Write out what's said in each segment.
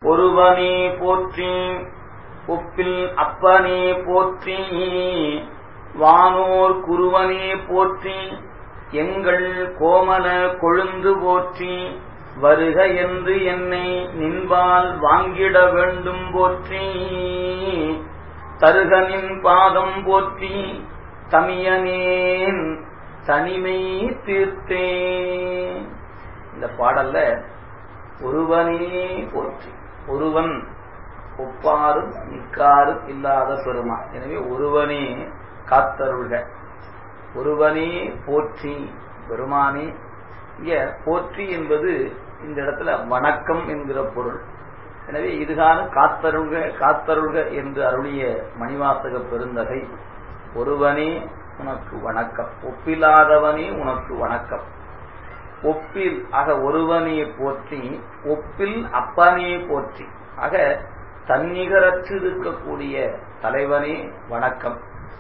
ஒருவனே போற்றி ஒப்பில் அப்பனே போற்றி வானோர் குருவனே போற்றி எங்கள் கோமல கொழுந்து போற்றி வருக என்று என்னை நின்பால் வாங்கிட வேண்டும் போற்றி தருகனின் பாதம் போற்றி தமியனேன் தனிமை தீர்த்தே இந்த பாடல்ல ஒருவனே போற்றி ஒருவன் ஒப்பாரும் நிக்காரும் இல்லாத பெருமான் எனவே ஒருவனே காத்தருள்க ஒருவனே போற்றி பெருமானே இங்க போற்றி என்பது இந்த இடத்துல வணக்கம் என்கிற பொருள் எனவே இதுகான காத்தருள்க காத்தருள்க என்று அருளிய மணிவாசக பெருந்தகை ஒருவனே உனக்கு வணக்கம் ஒப்பில்லாதவனே உனக்கு வணக்கம் ஒப்பில் ஆக ஒருவனே போற்றி ஒப்பில் அப்பனே போற்றி ஆக தன்னிகரற்று இருக்கக்கூடிய தலைவனே வணக்கம்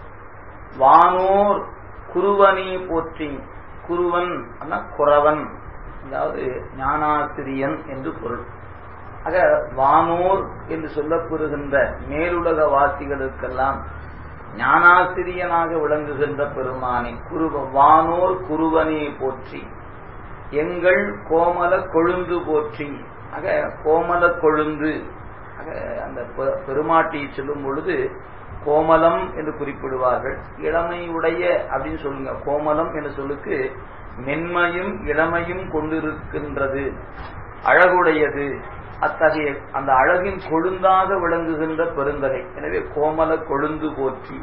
வானோர் குருவனே போற்றி குருவன் குறவன் அதாவது ஞானாசிரியன் என்று பொருள் ஆக வானோர் என்று சொல்லப்பெறுகின்ற மேலுலக வாசிகளுக்கெல்லாம் ஞானாசிரியனாக விளங்குகின்ற பெருமானே குருவ வானோர் குருவனே போற்றி எங்கள் கோமல கொழுந்து போற்றி ஆக கோமல கொழுந்து ஆக அந்த பெருமாட்டியை சொல்லும் பொழுது கோமலம் என்று குறிப்பிடுவார்கள் இளமையுடைய அப்படின்னு சொல்லுங்க கோமலம் என்ற சொல்லுக்கு மென்மையும் இளமையும் கொண்டிருக்கின்றது அழகுடையது அத்தகைய அந்த அழகின் கொழுந்தாக விளங்குகின்ற பெருந்தகை எனவே கோமல கொழுந்து போற்றி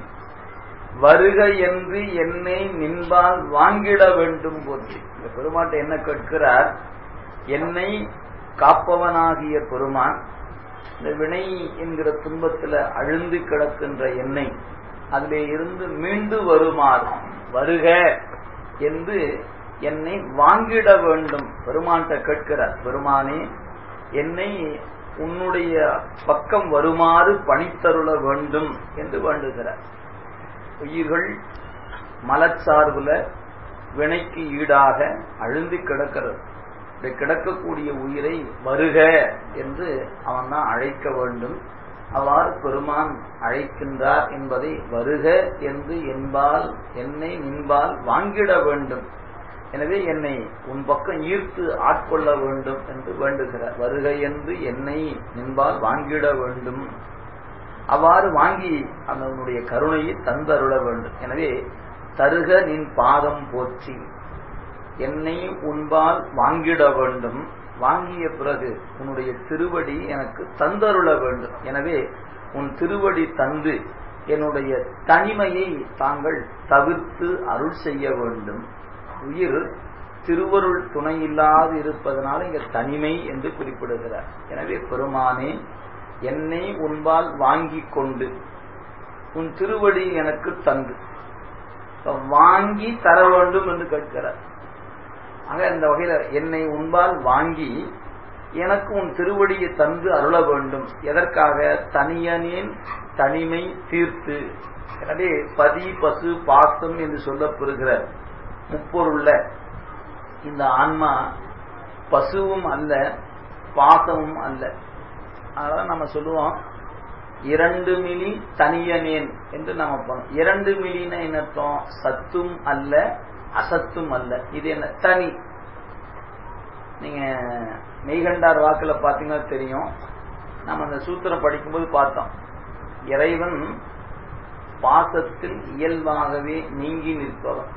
வருக என்று என்னை நின்பால் வாங்கிட வேண்டும் போற்றி இந்த பெருமாட்டை என்ன கேட்கிறார் என்னை காப்பவனாகிய பெருமான் இந்த வினை என்கிற துன்பத்துல அழுந்து கிடக்கின்ற எண்ணெய் அதிலே இருந்து மீண்டு வருமாறு வருக என்று என்னை வாங்கிட வேண்டும் பெருமான்கிட்ட கேட்கிறார் பெருமானே என்னை உன்னுடைய பக்கம் வருமாறு பணித்தருள வேண்டும் என்று வேண்டுகிறார் உயிர்கள் மலச்சார்புல வினைக்கு ஈடாக அழுந்தி கிடக்கிறது இப்படி கிடக்கக்கூடிய உயிரை வருக என்று அவன் தான் அழைக்க வேண்டும் அவ்வாறு பெருமான் அழைக்கின்றார் என்பதை வருக என்று என்பால் என்னை நின்பால் வாங்கிட வேண்டும் எனவே என்னை உன் பக்கம் ஈர்த்து ஆட்கொள்ள வேண்டும் என்று வேண்டுகிறார் வருக என்று என்னை நின்பால் வாங்கிட வேண்டும் அவ்வாறு வாங்கி அவனுடைய கருணையை தந்தருள வேண்டும் எனவே தருக நின் பாதம் போற்றி என்னை உன்பால் வாங்கிட வேண்டும் வாங்கிய பிறகு உன்னுடைய திருவடி எனக்கு தந்தருள வேண்டும் எனவே உன் திருவடி தந்து என்னுடைய தனிமையை தாங்கள் தவிர்த்து அருள் செய்ய வேண்டும் உயிர் திருவருள் துணை இல்லாது இருப்பதனால இங்க தனிமை என்று குறிப்பிடுகிறார் எனவே பெருமானே என்னை உன்பால் வாங்கி கொண்டு உன் திருவடி எனக்கு தந்து வாங்கி தர வேண்டும் என்று கேட்கிறார் ஆக இந்த வகையில என்னை உன்பால் வாங்கி எனக்கு உன் திருவடியை தந்து அருள வேண்டும் எதற்காக தனியனின் தனிமை தீர்த்து எனவே பதி பசு பாசம் என்று சொல்லப்பெறுகிற முப்பொருள்ல இந்த ஆன்மா பசுவும் அல்ல பாசமும் அல்ல அதான் நம்ம சொல்லுவோம் இரண்டு மிலி தனியனேன் என்று நம்ம பண்ணோம் இரண்டு மிலின என்னத்தோம் சத்தும் அல்ல அசத்தும் அல்ல இது என்ன தனி நீங்க மெய்கண்டார் வாக்குல பாத்தீங்கன்னா தெரியும் நம்ம அந்த சூத்திரம் படிக்கும்போது பார்த்தோம் இறைவன் பாசத்தில் இயல்பாகவே நீங்கி நிற்பவன்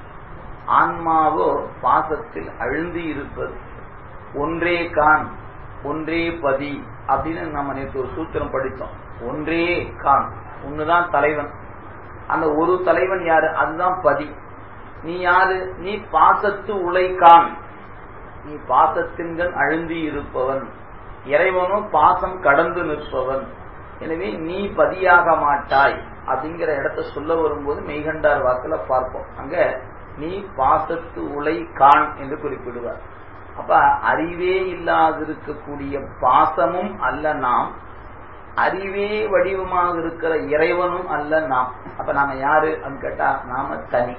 ஆன்மாவோ பாசத்தில் அழுந்தி இருப்பது ஒன்றே கான் ஒன்றே பதி அப்படின்னு நம்ம நேற்று ஒரு சூத்திரம் படித்தோம் ஒன்றே கான் ஒண்ணுதான் தலைவன் அந்த ஒரு தலைவன் யாரு அதுதான் பதி நீ யாரு நீ பாசத்து உழைக்கான் நீ பாசத்தின்கள் அழுந்தி இருப்பவன் இறைவனும் பாசம் கடந்து நிற்பவன் எனவே நீ பதியாக மாட்டாய் அப்படிங்கிற இடத்த சொல்ல வரும்போது மெய்கண்டார் வாக்குல பார்ப்போம் அங்க நீ பாசத்து உலை கான் என்று குறிப்பிடுவார் அப்ப அறிவே இல்லாதிருக்கக்கூடிய பாசமும் அல்ல நாம் அறிவே வடிவமாக இருக்கிற இறைவனும் அல்ல நாம் அப்ப நாம யாரு அப்படின்னு கேட்டா நாம தனி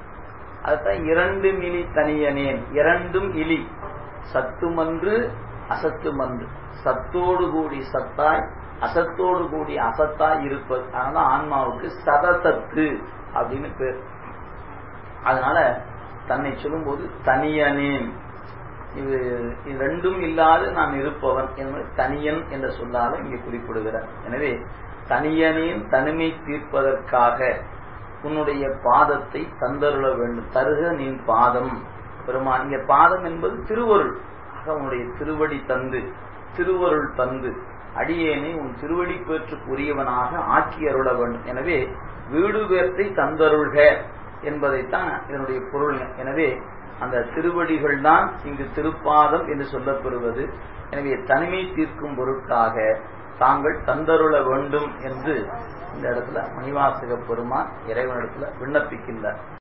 அதுதான் இரண்டு மிலி தனியனேன் இரண்டும் இலி சத்துமன்று அசத்து மந்து சத்தோடு கூடி சத்தாய் அசத்தோடு கூடி அசத்தாய் இருப்பது அதனால ஆன்மாவுக்கு சதசத்து அப்படின்னு பேர் அதனால தன்னை சொல்லும்போது தனியனேன் இது இது ரெண்டும் இல்லாது நான் இருப்பவன் என்பது தனியன் என்ற சொல்லால இங்கே குறிப்பிடுகிறார் எனவே தனியனின் தனிமை தீர்ப்பதற்காக உன்னுடைய பாதத்தை தந்தருள வேண்டும் தருக நின் பாதம் பெருமான் இங்க பாதம் என்பது திருவருள் ஆக உன்னுடைய திருவடி தந்து திருவருள் தந்து அடியேனை உன் திருவடி பேற்றுக்கு உரியவனாக ஆக்கி அருள வேண்டும் எனவே வீடு பேர்த்தை தந்தருள்க என்பதைத்தான் இதனுடைய பொருள் எனவே அந்த திருவடிகள் தான் இங்கு திருப்பாதம் என்று சொல்லப்பெறுவது எனவே தனிமை தீர்க்கும் பொருட்காக தாங்கள் தந்தருள வேண்டும் என்று இந்த இடத்துல மணிவாசக பெருமான் இறைவனிடத்துல விண்ணப்பிக்கின்றார்